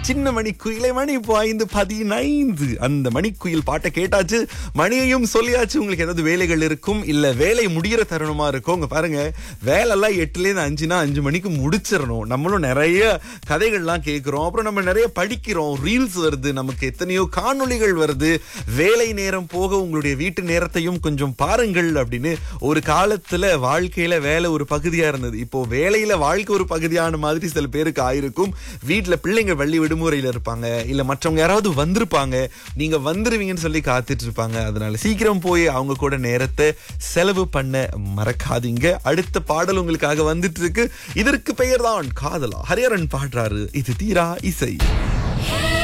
சின்ன மணி குயிலை மணி இப்போ ஐந்து பதினைந்து அந்த மணிக்குயில் பாட்டை கேட்டாச்சு மணியையும் சொல்லியாச்சு உங்களுக்கு ஏதாவது வேலைகள் இருக்கும் இல்ல வேலை முடியிற தருணமா இருக்கும் உங்க பாருங்க வேலைலாம் எட்டுல இருந்து அஞ்சுனா அஞ்சு மணிக்கு முடிச்சிடணும் நம்மளும் நிறைய கதைகள்லாம் கேட்கிறோம் அப்புறம் நம்ம நிறைய படிக்கிறோம் ரீல்ஸ் வருது நமக்கு எத்தனையோ காணொளிகள் வருது வேலை நேரம் போக உங்களுடைய வீட்டு நேரத்தையும் கொஞ்சம் பாருங்கள் அப்படின்னு ஒரு காலத்துல வாழ்க்கையில வேலை ஒரு பகுதியா இருந்தது இப்போ வேலையில வாழ்க்கை ஒரு பகுதியான மாதிரி சில பேருக்கு ஆயிருக்கும் வீட்ல பிள்ளைங்க வள்ளி விடுமுறையில இருப்பாங்க இல்ல மற்றவங்க யாராவது வந்திருப்பாங்க நீங்க வந்துருவீங்கன்னு சொல்லி காத்துட்டு இருப்பாங்க அதனால சீக்கிரம் போய் அவங்க கூட நேரத்தை செலவு பண்ண மறக்காதீங்க அடுத்த பாடல் உங்களுக்காக வந்துட்டு இருக்கு இதற்கு பெயர் தான் காதலா ஹரிஹரன் பாடுறாரு இது தீரா இசை